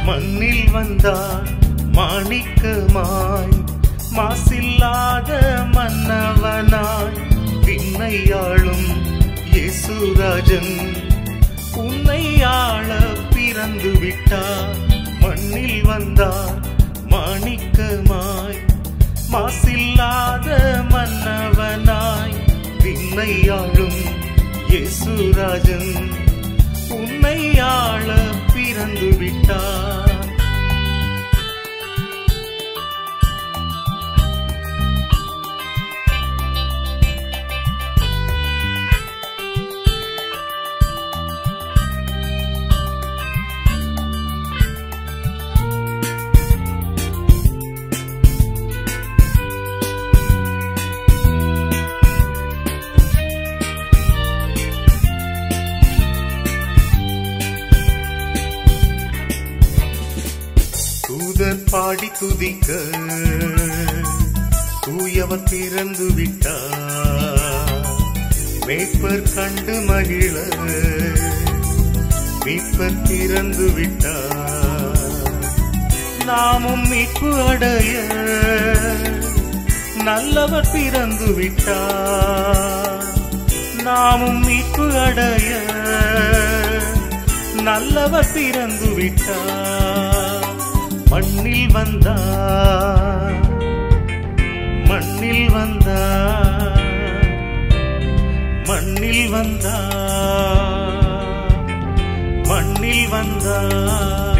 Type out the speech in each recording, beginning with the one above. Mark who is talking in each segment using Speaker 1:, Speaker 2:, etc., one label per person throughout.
Speaker 1: மண்ணில் வந்தார் மாணிக்கமாய் மாசில்லாத மன்னவனாய் விண்ணையாளும் இயேசுராஜன் உன்னை ஆள பிறந்து விட்டார் மண்ணில் வந்தார் மாணிக்கமாய் மாசில்லாத மன்னவனாய் விண்ணையாளும் இயேசுராஜன் உன்னை ஆள பிறந்து விட்டார் தூதர் பாடி துதிக்க தூயவர் பிறந்து விட்டார் மேய்ப்பர் கண்டு மகிழ மீட்பர் பிறந்து விட்டார் நாமும் மீட்பு அடைய நல்லவர் பிறந்து விட்டார் நாமும் மீட்பு அடைய நல்லவர் பிறந்து விட்டார் மண்ணில் வந்தார் மண்ணில் வந்தார் மண்ணில் வந்தார் மண்ணில் வந்தார்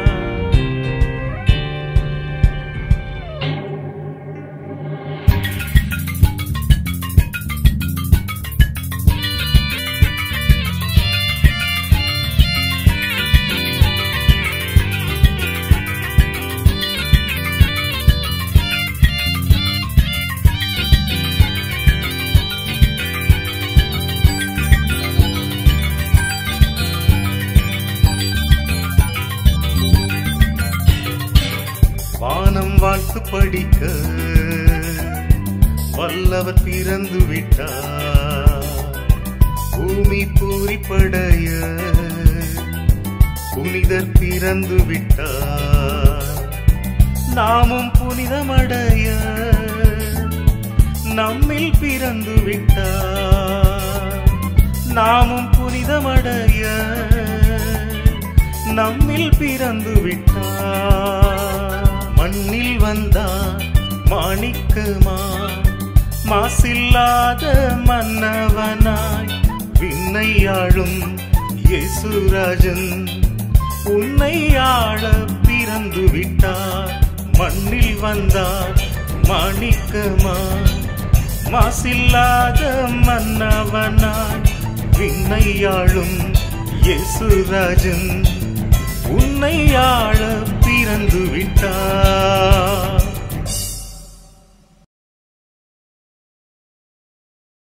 Speaker 1: வானம் வாழ்த்து படிக்க வல்லவர் பிறந்து விட்டார் பூமி பூரிப்படைய புனிதர் பிறந்து விட்டார் நாமும் புனிதமடைய நம்மில் பிறந்து விட்டார் நாமும் புனிதமடைய நம்மில் பிறந்து விட்டார் மண்ணில் வந்தார் மாணிக்கமா மாசில்லாத மன்னவனாய் விண்ணையாளும் இயேசுராஜன் உன்னை ஆள பிறந்து விட்டார் மண்ணில் வந்தார் மாணிக்கமா மாசில்லாத மன்னவனாய் விண்ணையாளும் இயேசுராஜன் உன்னை ஆள